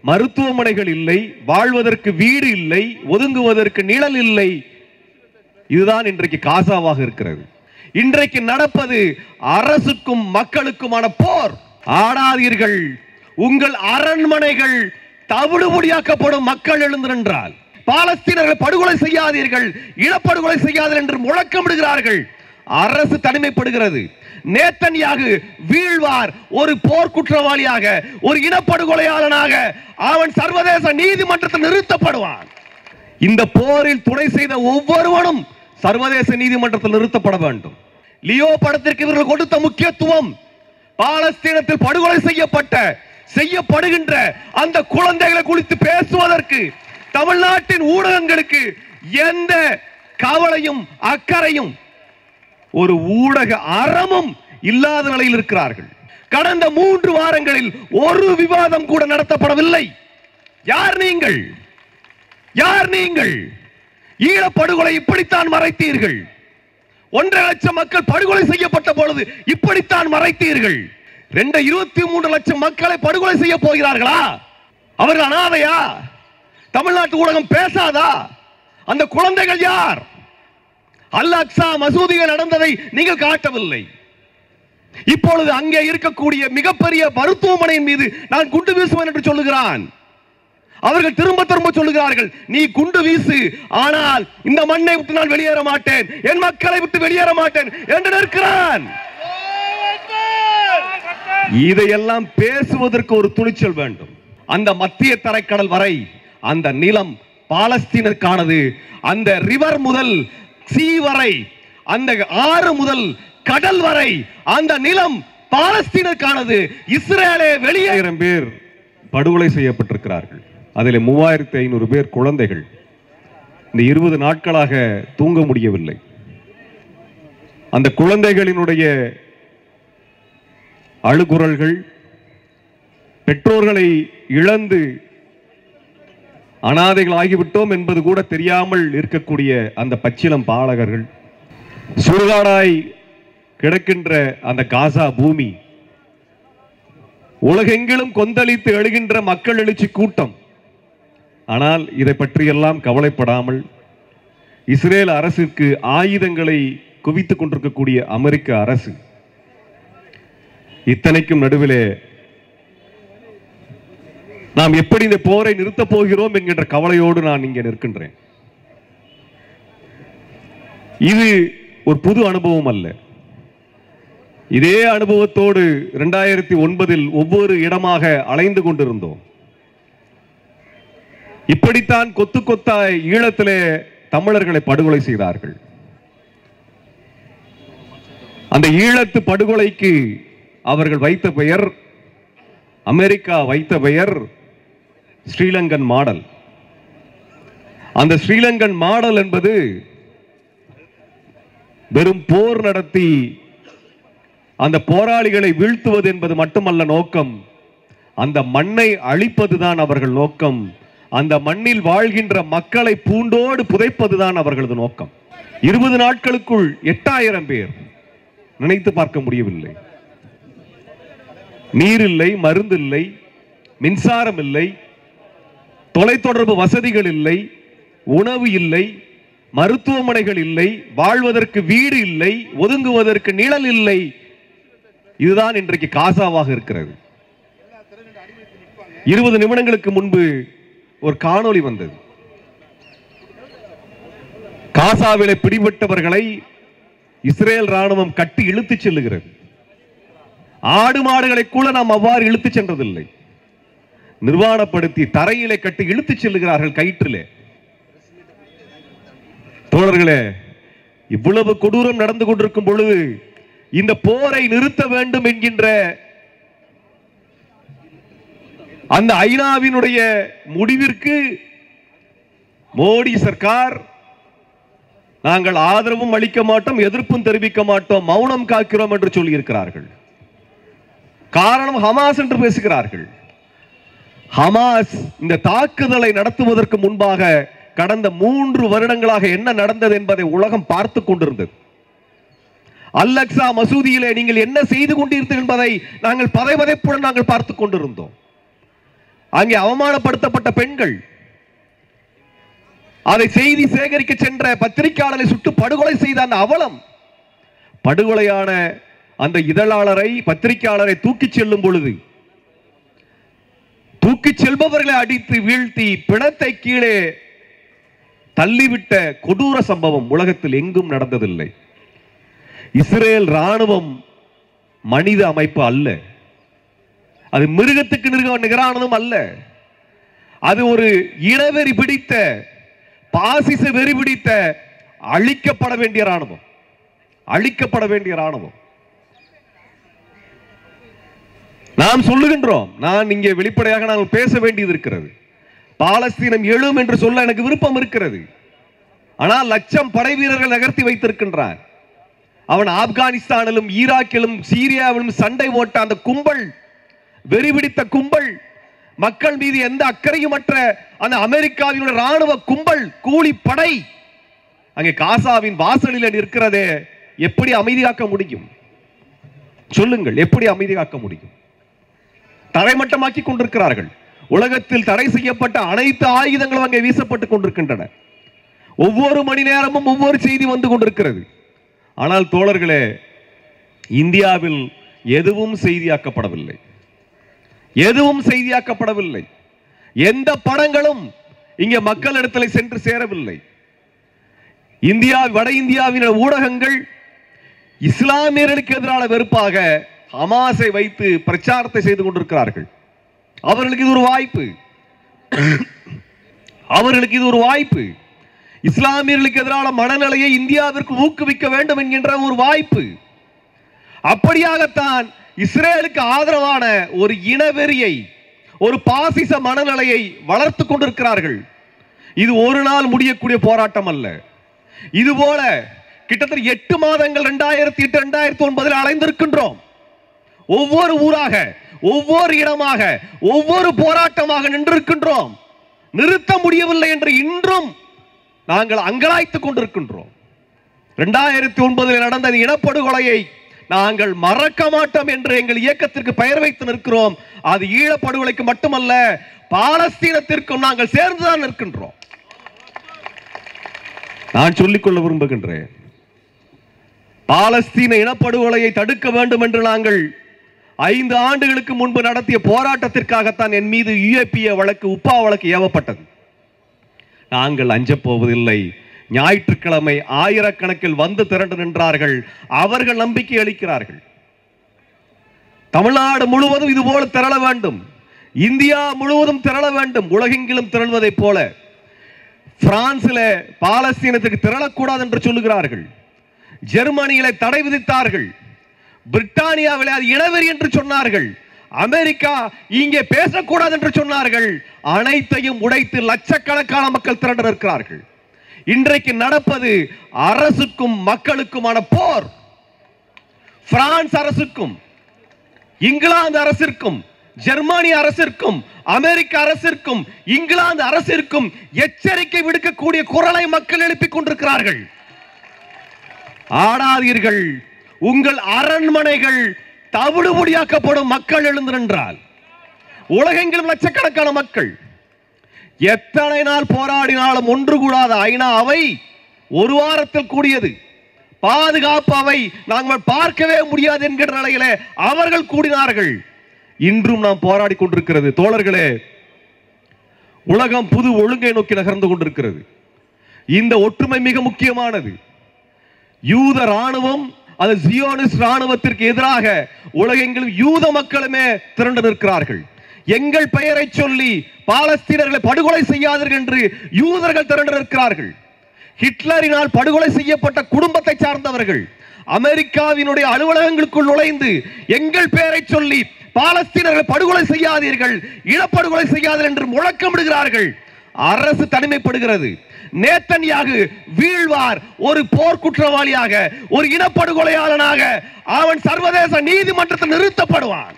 மருத்துவமனைகள் இல்லை வாழ்வதற்கு வீடு இல்லை ஒதுங்குவதற்கு நிழல் இல்லை இதுதான் இன்றைக்கு காசாவாக இருக்கிறது இன்றைக்கு நடப்பது அரசுக்கும் மக்களுக்குமான போர் ஆடாதீர்கள் உங்கள் அரண்மனைகள் தவிடுபொடியாக்கப்படும் மக்கள் எழுந்து நின்றால் பாலஸ்தீனர்களை படுகொலை செய்யாதீர்கள் இனப்படுகொலை செய்யாதீர்கள் என்று முழக்கமிடுகிறார்கள் அரசு தனிமைப்படுகிறது நேத்தன்யாகு வீழ்வார் ஒரு போர் குற்றவாளியாக ஒரு இனப்படுகொலையாளனாக அவன் சர்வதேச நீதிமன்றத்தில் நிறுத்தப்படுவான் இந்த போரில் துணை செய்த ஒவ்வொருவனும் சர்வதேச நீதிமன்றத்தில் நிறுத்தப்பட வேண்டும் லியோ படத்திற்கு இவர்கள் கொடுத்த முக்கியத்துவம் பாலஸ்தீனத்தில் படுகொலை செய்யப்பட்ட செய்யப்படுகின்ற அந்த குழந்தைகளை குறித்து பேசுவதற்கு தமிழ்நாட்டின் ஊடகங்களுக்கு எந்த கவலையும் அக்கறையும் ஒரு ஊடக அறமும் இல்லாத நிலையில் இருக்கிறார்கள் கடந்த மூன்று வாரங்களில் ஒரு விவாதம் கூட நடத்தப்படவில்லை யார் நீங்கள் யார் நீங்கள் ஈழப்படுகொலை இப்படித்தான் மறைத்தீர்கள் ஒன்றரை லட்சம் மக்கள் படுகொலை செய்யப்பட்ட பொழுது இப்படித்தான் மறைத்தீர்கள் ரெண்டு இருபத்தி மூன்று லட்சம் மக்களை படுகொலை செய்ய போகிறார்களா அவர்கள் அனாதையா தமிழ்நாட்டு ஊடகம் பேசாதா அந்த குழந்தைகள் யார் அல் அக்ஸா மசூதியில் நடந்ததை நீங்கள் காட்டவில்லை இப்பொழுது அங்கே இருக்கக்கூடிய மிகப்பெரிய மருத்துவமனையின் மீது நான் குண்டு வீசுவேன் என்று சொல்லுகிறான் அவர்கள் திரும்ப திரும்ப சொல்லுகிறார்கள் நீ குண்டு வீசு ஆனால் இந்த மண்ணை விட்டு நான் வெளியேற மாட்டேன் என் மக்களை விட்டு வெளியேற மாட்டேன் என்று நிற்கிறான் இதையெல்லாம் பேசுவதற்கு ஒரு துணிச்சல் வேண்டும் அந்த மத்திய தரைக்கடல் வரை அந்த நிலம் பாலஸ்தீனருக்கானது அந்த ரிவர் முதல் சீ வரை அந்த ஆறு முதல் கடல் வரை அந்த நிலம் பாலஸ்தீனருக்கானது இஸ்ரேலே வெளியேறும் பேர் படுகொலை செய்யப்பட்டிருக்கிறார்கள் அதில் மூவாயிரத்தி ஐநூறு பேர் குழந்தைகள் இந்த இருபது நாட்களாக தூங்க முடியவில்லை அந்த குழந்தைகளினுடைய அழுகுரல்கள் பெற்றோர்களை இழந்து அனாதைகள் ஆகிவிட்டோம் என்பது கூட தெரியாமல் இருக்கக்கூடிய அந்த பச்சிலம் பாலகர்கள் சுடுகாடாய் கிடக்கின்ற அந்த காசா பூமி உலகெங்கிலும் கொந்தளித்து எழுகின்ற மக்கள் எழுச்சி கூட்டம் ஆனால் இதை பற்றியெல்லாம் கவலைப்படாமல் இஸ்ரேல் அரசுக்கு ஆயுதங்களை குவித்துக் கொண்டிருக்கக்கூடிய அமெரிக்க அரசு இத்தனைக்கும் நடுவிலே நாம் எப்படி இந்த போரை நிறுத்தப் போகிறோம் என்கின்ற கவலையோடு நான் இங்கே நிற்கின்றேன் இது ஒரு புது அனுபவம் அல்ல இதே அனுபவத்தோடு இரண்டாயிரத்தி ஒன்பதில் ஒவ்வொரு இடமாக அலைந்து கொண்டிருந்தோம் இப்படித்தான் கொத்து கொத்தாய் ஈழத்திலே தமிழர்களை படுகொலை செய்தார்கள் அந்த ஈழத்து படுகொலைக்கு அவர்கள் வைத்த பெயர் அமெரிக்கா வைத்த பெயர் ஸ்ரீலங்கன் மாடல் அந்த ஸ்ரீலங்கன் மாடல் என்பது வெறும் போர் நடத்தி அந்த போராளிகளை வீழ்த்துவது என்பது மட்டுமல்ல நோக்கம் அந்த மண்ணை அழிப்பதுதான் அவர்கள் நோக்கம் அந்த மண்ணில் வாழ்கின்ற மக்களை பூண்டோடு புதைப்பதுதான் அவர்களது நோக்கம் இருபது நாட்களுக்குள் எட்டாயிரம் பேர் நினைத்து பார்க்க முடியவில்லை நீர் இல்லை மருந்து இல்லை மின்சாரம் இல்லை தொலைத்தொடர்பு வசதிகள் இல்லை உணவு இல்லை மருத்துவமனைகள் இல்லை வாழ்வதற்கு வீடு இல்லை ஒதுங்குவதற்கு நிழல் இல்லை இதுதான் இன்றைக்கு காசாவாக இருக்கிறது இருபது நிமிடங்களுக்கு முன்பு ஒரு காணொளி வந்தது காசாவிலே பிடிபட்டவர்களை இஸ்ரேல் ராணுவம் கட்டி இழுத்துச் செல்லுகிறது ஆடு மாடுகளை கூட நாம் அவ்வாறு இழுத்துச் சென்றதில்லை நிர்வாணப்படுத்தி தரையிலே கட்டி இழுத்துச் செல்லுகிறார்கள் கயிற்றிலே தோழர்களே இவ்வளவு கொடூரம் நடந்து கொண்டிருக்கும் பொழுது இந்த போரை நிறுத்த வேண்டும் என்கின்ற அந்த ஐநாவினுடைய முடிவிற்கு மோடி சர்க்கார் நாங்கள் ஆதரவும் அளிக்க மாட்டோம் எதிர்ப்பும் தெரிவிக்க மாட்டோம் மௌனம் காக்கிறோம் என்று சொல்லியிருக்கிறார்கள் காரணம் ஹமாஸ் என்று பேசுகிறார்கள் ஹமாஸ் இந்த தாக்குதலை நடத்துவதற்கு முன்பாக கடந்த மூன்று வருடங்களாக என்ன நடந்தது என்பதை உலகம் பார்த்து கொண்டிருந்தது அல்லக்ஸா மசூதியிலே நீங்கள் என்ன செய்து கொண்டிருந்தீர்கள் என்பதை நாங்கள் பதைபதைப்புடன் நாங்கள் பார்த்து கொண்டிருந்தோம் அங்கே அவமானப்படுத்தப்பட்ட பெண்கள் அதை செய்தி சேகரிக்க சென்ற பத்திரிகையாளரை சுட்டு படுகொலை செய்த அந்த அவலம் படுகொலையான அந்த இதழாளரை பத்திரிகையாளரை தூக்கிச் செல்லும் பொழுது தூக்கிச் செல்பவர்களை அடித்து வீழ்த்தி பிணத்தை கீழே தள்ளிவிட்ட கொடூர சம்பவம் உலகத்தில் எங்கும் நடந்ததில்லை இஸ்ரேல் ராணுவம் மனித அமைப்பு அல்ல அது மிருகத்துக்கு நிருக நிகரானதும் அல்ல அது ஒரு இனவெறி பிடித்த பாசிச வெறி பிடித்த அழிக்கப்பட வேண்டிய ராணுவம் அழிக்கப்பட வேண்டிய ராணுவம் நாம் சொல்லுகின்றோம் நான் இங்கே வெளிப்படையாக நாங்கள் பேச வேண்டியது இருக்கிறது பாலஸ்தீனம் எழும் என்று சொல்ல எனக்கு விருப்பம் இருக்கிறது ஆனால் லட்சம் படை வீரர்கள் நகர்த்தி வைத்திருக்கின்றான் அவன் ஆப்கானிஸ்தானிலும் ஈராக்கிலும் சீரியாவிலும் சண்டை போட்ட அந்த கும்பல் வெறி பிடித்த கும்பல் மக்கள் மீது எந்த அக்கறையுமற்ற அந்த அமெரிக்காவினுடைய ராணுவ கும்பல் கூலி படை அங்கே காசாவின் வாசலில் நிற்கிறதே எப்படி அமைதியாக்க முடியும் சொல்லுங்கள் எப்படி அமைதியாக்க முடியும் தரைமட்டமாக்கி கொண்டிருக்கிறார்கள் உலகத்தில் தடை செய்யப்பட்ட அனைத்து ஆயுதங்களும் அங்கே வீசப்பட்டுக் கொண்டிருக்கின்றன ஒவ்வொரு மணி நேரமும் ஒவ்வொரு செய்தி வந்து கொண்டிருக்கிறது ஆனால் தோழர்களே இந்தியாவில் எதுவும் செய்தியாக்கப்படவில்லை எதுவும் செய்தியாக்கப்படவில்லை எந்த படங்களும் இங்கே மக்களிடத்தில் சென்று சேரவில்லை இந்தியா வட இந்தியாவின் ஊடகங்கள் இஸ்லாமியர்களுக்கு எதிரான வெறுப்பாக ஹமாஸை வைத்து பிரச்சாரத்தை செய்து கொண்டிருக்கிறார்கள் அவர்களுக்கு இது ஒரு வாய்ப்பு அவர்களுக்கு இது ஒரு வாய்ப்பு இஸ்லாமியர்களுக்கு எதிரான மனநிலையை இந்தியாவிற்கு ஊக்குவிக்க வேண்டும் என்கின்ற ஒரு வாய்ப்பு அப்படியாகத்தான் இஸ்ரேலுக்கு ஆதரவான ஒரு இனவெறியை ஒரு பாசிச மனநிலையை வளர்த்து கொண்டிருக்கிறார்கள் இது ஒரு நாள் முடியக்கூடிய போராட்டம் அல்ல இது போல கிட்டத்தட்ட எட்டு மாதங்கள் இரண்டாயிரத்தி எட்டு இரண்டாயிரத்தி ஒன்பதில் அலைந்திருக்கின்றோம் ஒவ்வொரு ஊராக ஒவ்வொரு இடமாக ஒவ்வொரு போராட்டமாக நின்றிருக்கின்றோம் நிறுத்த முடியவில்லை என்று இன்றும் நாங்கள் அங்கலாய்த்துக் கொண்டிருக்கின்றோம் இரண்டாயிரத்தி ஒன்பதில் நடந்த இந்த இனப்படுகொலையை நாங்கள் மறக்க மாட்டோம் என்று எங்கள் இயக்கத்திற்கு பெயர் வைத்து நிற்கிறோம் அது ஈழப்படுகொலைக்கு மட்டுமல்ல பாலஸ்தீனத்திற்கும் நாங்கள் சேர்ந்துதான் நிற்கின்றோம் நான் சொல்லிக்கொள்ள விரும்புகின்றேன் பாலஸ்தீன இனப்படுகொலையை தடுக்க வேண்டும் என்று நாங்கள் ஐந்து ஆண்டுகளுக்கு முன்பு நடத்திய போராட்டத்திற்காகத்தான் என் மீது யுஏபிஏ வழக்கு உப்பா வழக்கு ஏவப்பட்டது நாங்கள் அஞ்சப் போவதில்லை ஞாயிற்றுக்கிழமை ஆயிரக்கணக்கில் வந்து திரண்டு நின்றார்கள் அவர்கள் நம்பிக்கை அளிக்கிறார்கள் தமிழ்நாடு முழுவதும் இது போல திரள வேண்டும் இந்தியா முழுவதும் திரள வேண்டும் உலகெங்கிலும் திரள்வதைப் போல பிரான்சில பாலஸ்தீனத்துக்கு திரளக்கூடாது என்று சொல்லுகிறார்கள் ஜெர்மனியில தடை விதித்தார்கள் பிரிட்டானியாவில் அது இனவெறி என்று சொன்னார்கள் அமெரிக்கா இங்கே பேசக்கூடாது என்று சொன்னார்கள் அனைத்தையும் உடைத்து லட்சக்கணக்கான மக்கள் திரண்டு நிற்கிறார்கள் இன்றைக்கு நடப்பது அரசுக்கும் மக்களுக்குமான போர் பிரான்ஸ் அரசுக்கும் இங்கிலாந்து அரசிற்கும் ஜெர்மனி அரசிற்கும் அமெரிக்க அரசிற்கும் இங்கிலாந்து அரசிற்கும் எச்சரிக்கை விடுக்கக்கூடிய குரலை மக்கள் எழுப்பிக் கொண்டிருக்கிறார்கள் ஆடாதீர்கள் உங்கள் அரண்மனைகள் தவிடுபொடியாக்கப்படும் மக்கள் எழுந்து நின்றால் உலகெங்கிலும் லட்சக்கணக்கான மக்கள் எத்தனை நாள் போராடினாலும் ஒன்று கூடாத ஐநா அவை ஒரு வாரத்தில் கூடியது பாதுகாப்பு அவை நாங்கள் பார்க்கவே முடியாது என்கிற நிலையில அவர்கள் கூடினார்கள் இன்றும் நாம் போராடி கொண்டிருக்கிறது தோழர்களே உலகம் புது ஒழுங்கை நோக்கி நகர்ந்து கொண்டிருக்கிறது இந்த ஒற்றுமை மிக முக்கியமானது யூத ராணுவம் அது ஜியோனிஸ்ட் ராணுவத்திற்கு எதிராக உலகெங்கிலும் யூத மக்களுமே திரண்டு நிற்கிறார்கள் எங்கள் பெயரை சொல்லி பாலஸ்தீனர்களை படுகொலை செய்யாதீர்கள் என்று யூதர்கள் திரண்டு நிற்கிறார்கள் ஹிட்லரினால் படுகொலை செய்யப்பட்ட குடும்பத்தை சார்ந்தவர்கள் அமெரிக்காவினுடைய அலுவலகங்களுக்குள் நுழைந்து எங்கள் பெயரை சொல்லி பாலஸ்தீனர்களை படுகொலை செய்யாதீர்கள் இனப்படுகொலை செய்யாதீர்கள் என்று முழக்கமிடுகிறார்கள் அரசு தனிமைப்படுகிறது நேத்தன்யாகு வீழ்வார் ஒரு போர் குற்றவாளியாக ஒரு இனப்படுகொலையாளனாக அவன் சர்வதேச நீதிமன்றத்தில் நிறுத்தப்படுவான்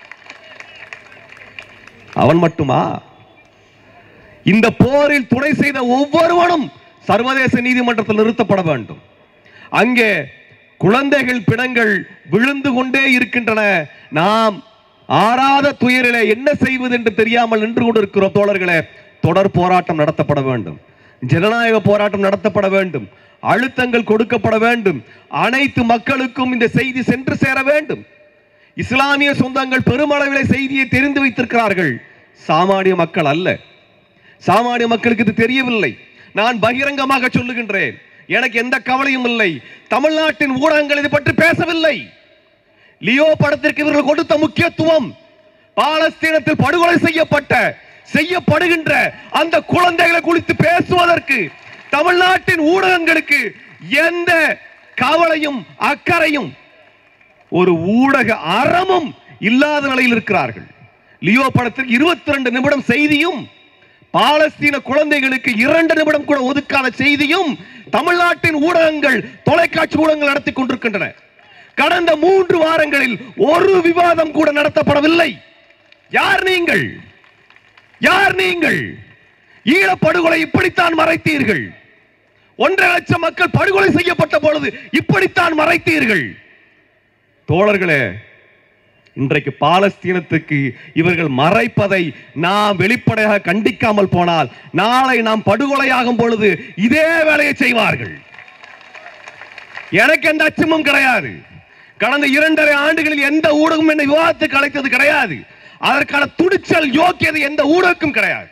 அவன் மட்டுமா இந்த போரில் துணை செய்த ஒவ்வொருவனும் சர்வதேச நீதிமன்றத்தில் நிறுத்தப்பட வேண்டும் அங்கே குழந்தைகள் பிணங்கள் விழுந்து கொண்டே இருக்கின்றன நாம் ஆறாத துயரிலே என்ன செய்வது என்று தெரியாமல் நின்று கொண்டிருக்கிறோம் தோழர்களே தொடர் போராட்டம் நடத்தப்பட வேண்டும் ஜனநாயக போராட்டம் நடத்தப்பட வேண்டும் அழுத்தங்கள் கொடுக்கப்பட வேண்டும் அனைத்து மக்களுக்கும் இந்த செய்தி சென்று சேர வேண்டும் இஸ்லாமிய சொந்தங்கள் பெருமளவிலே செய்தியை தெரிந்து வைத்திருக்கிறார்கள் சாமானிய மக்கள் அல்ல சாமானிய மக்களுக்கு இது தெரியவில்லை நான் பகிரங்கமாக சொல்லுகின்றேன் எனக்கு எந்த கவலையும் இல்லை தமிழ்நாட்டின் ஊடகங்கள் இது பற்றி பேசவில்லை லியோ படத்திற்கு இவர்கள் கொடுத்த முக்கியத்துவம் பாலஸ்தீனத்தில் படுகொலை செய்யப்பட்ட செய்யப்படுகின்ற அந்த குழந்தைகளை குறித்து பேசுவதற்கு தமிழ்நாட்டின் ஊடகங்களுக்கு எந்த கவலையும் அக்கறையும் ஒரு ஊடக அறமும் இல்லாத நிலையில் இருக்கிறார்கள் லியோ படத்தில் இருபத்தி ரெண்டு நிமிடம் செய்தியும் பாலஸ்தீன குழந்தைகளுக்கு இரண்டு நிமிடம் கூட ஒதுக்காத செய்தியும் தமிழ்நாட்டின் ஊடகங்கள் தொலைக்காட்சி ஊடகங்கள் நடத்தி கொண்டிருக்கின்றன கடந்த மூன்று வாரங்களில் ஒரு விவாதம் கூட நடத்தப்படவில்லை யார் நீங்கள் யார் நீங்கள் ஈழப்படுகொலை இப்படித்தான் மறைத்தீர்கள் ஒன்றரை லட்சம் மக்கள் படுகொலை செய்யப்பட்ட பொழுது இப்படித்தான் மறைத்தீர்கள் தோழர்களே இன்றைக்கு பாலஸ்தீனத்துக்கு இவர்கள் மறைப்பதை நாம் வெளிப்படையாக கண்டிக்காமல் போனால் நாளை நாம் படுகொலையாகும் பொழுது இதே வேலையை செய்வார்கள் எனக்கு எந்த அச்சமும் கிடையாது கடந்த இரண்டரை ஆண்டுகளில் எந்த ஊடகம் என்னை விவாதத்துக்கு அழைத்தது கிடையாது அதற்கான துடிச்சல் யோக்கியது எந்த ஊடகக்கும் கிடையாது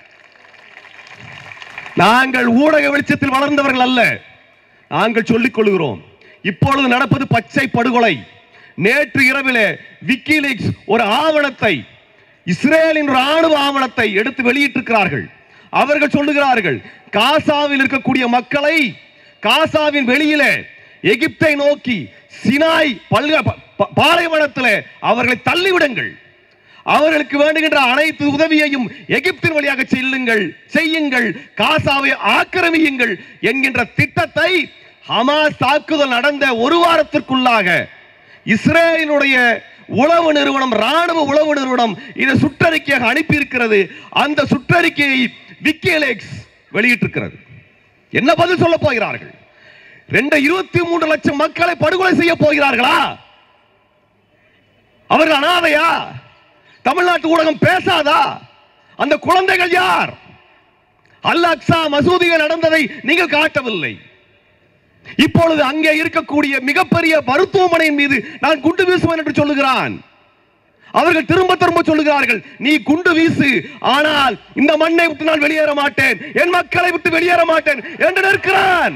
நாங்கள் ஊடக வெளிச்சத்தில் வளர்ந்தவர்கள் அல்ல நாங்கள் சொல்லிக் கொள்கிறோம் இப்பொழுது நடப்பது பச்சை படுகொலை நேற்று இரவிலே விக்கிலீக்ஸ் ஒரு ஆவணத்தை இஸ்ரேலின் ராணுவ ஆவணத்தை எடுத்து வெளியிட்டிருக்கிறார்கள் அவர்கள் சொல்லுகிறார்கள் காசாவில் இருக்கக்கூடிய மக்களை காசாவின் வெளியிலே எகிப்தை நோக்கி சினாய் பல்க ப- ப- பாலைவனத்திலே அவர்களை தள்ளிவிடுங்கள் அவர்களுக்கு வேண்டுகின்ற அனைத்து உதவியையும் எகிப்தின் வழியாக செல்லுங்கள் செய்யுங்கள் காசாவை ஆக்கிரமியுங்கள் என்கின்ற திட்டத்தை ஹமாஸ் தாக்குதல் நடந்த ஒரு வாரத்திற்குள்ளாக இஸ்ரேலினுடைய உளவு நிறுவனம் ராணுவ உளவு நிறுவனம் இதை சுற்றறிக்கையாக அனுப்பியிருக்கிறது அந்த சுற்றறிக்கையை விக்கிலேக்ஸ் வெளியிட்டிருக்கிறது என்ன பதில் சொல்ல போகிறார்கள் ரெண்டு இருபத்தி மூன்று லட்சம் மக்களை படுகொலை செய்ய போகிறார்களா அவர்கள் அனாதையா தமிழ்நாட்டு ஊடகம் பேசாதா அந்த குழந்தைகள் யார் அல் அக்ஸா மசூதியில் நடந்ததை நீங்கள் காட்டவில்லை இப்பொழுது அங்கே இருக்கக்கூடிய மிகப்பெரிய மருத்துவமனையின் மீது நான் குண்டு வீசுவேன் என்று சொல்லுகிறான் அவர்கள் திரும்ப திரும்ப சொல்லுகிறார்கள் நீ குண்டு வீசு ஆனால் இந்த மண்ணை விட்டு நான் வெளியேற மாட்டேன் என் மக்களை விட்டு வெளியேற மாட்டேன் என்று நிற்கிறான்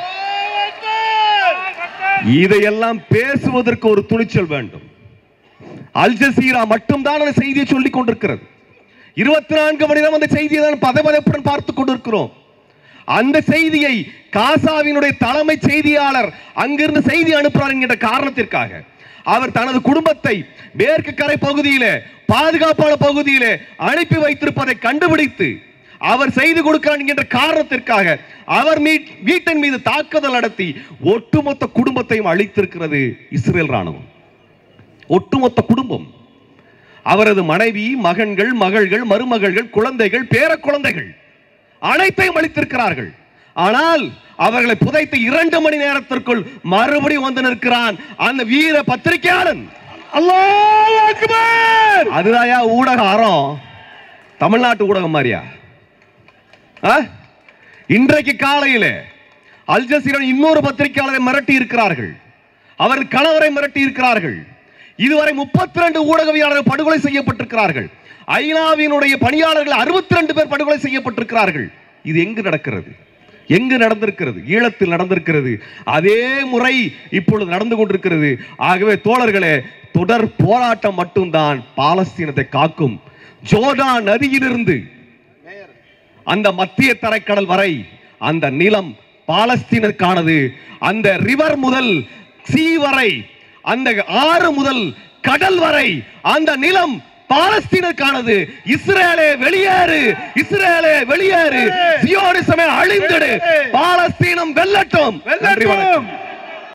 இதையெல்லாம் பேசுவதற்கு ஒரு துணிச்சல் வேண்டும் அல் ஜசீரா மட்டும்தான் அந்த செய்தியை சொல்லிக் கொண்டிருக்கிறது இருபத்தி நான்கு மணி நேரம் அந்த செய்தியை தான் பதபதப்புடன் பார்த்துக் கொண்டிருக்கிறோம் அந்த செய்தியை காசாவினுடைய தலைமை செய்தியாளர் அங்கிருந்து செய்தி அனுப்புறார் என்கின்ற காரணத்திற்காக அவர் தனது குடும்பத்தை மேற்கு கரை பகுதியிலே பாதுகாப்பான பகுதியிலே அனுப்பி வைத்திருப்பதை கண்டுபிடித்து அவர் செய்து கொடுக்கிறார் என்கின்ற காரணத்திற்காக அவர் மீட்- வீட்டின் மீது தாக்குதல் நடத்தி ஒட்டுமொத்த குடும்பத்தையும் அழித்திருக்கிறது இஸ்ரேல் ராணுவம் ஒட்டுமொத்த குடும்பம் அவரது மனைவி மகன்கள் மகள்கள் மருமகள்கள் குழந்தைகள் பேர குழந்தைகள் அனைத்தையும் அளித்திருக்கிறார்கள் ஆனால் அவர்களை புதைத்த இரண்டு மணி நேரத்திற்குள் மறுபடியும் வந்து நிற்கிறான் அந்த வீர பத்திரிகையாளன் அல்லாஹ் அக்பர் அதுதாயா ஊடக அறம் தமிழ்நாட்டு ஊடகம் மாதிரியா ஆ? இன்றைக்கு காலையிலே அல் ஜசீரா இன்னொரு பத்திரிகையாளரை மிரட்டி இருக்கிறார்கள் அவர் கணவரை மிரட்டி இருக்கிறார்கள் இதுவரை முப்பத்தி ரெண்டு ஊடகவியாளர்கள் படுகொலை செய்யப்பட்டிருக்கிறார்கள் ஐநாவினுடைய பணியாளர்கள் அறுபத்தி ரெண்டு பேர் படுகொலை செய்யப்பட்டிருக்கிறார்கள் இது எங்கு நடக்கிறது எங்கு நடந்திருக்கிறது ஈழத்தில் நடந்திருக்கிறது அதே முறை இப்பொழுது நடந்து கொண்டிருக்கிறது ஆகவே தோழர்களே தொடர் போராட்டம் மட்டும்தான் பாலஸ்தீனத்தை காக்கும் ஜோர்டான் நதியிலிருந்து அந்த மத்திய தரைக்கடல் வரை அந்த நிலம் பாலஸ்தீனுக்கானது அந்த ரிவர் முதல் சீ வரை அந்த ஆறு முதல் கடல் வரை அந்த நிலம் பாலஸ்தீனுக்கானது இஸ்ரேலே வெளியேறு இஸ்ரேலே வெளியேறு சியோனிசமே அழிந்திடு பாலஸ்தீனம் வெல்லட்டும் நன்றி வணக்கம் வெல்லட்டும்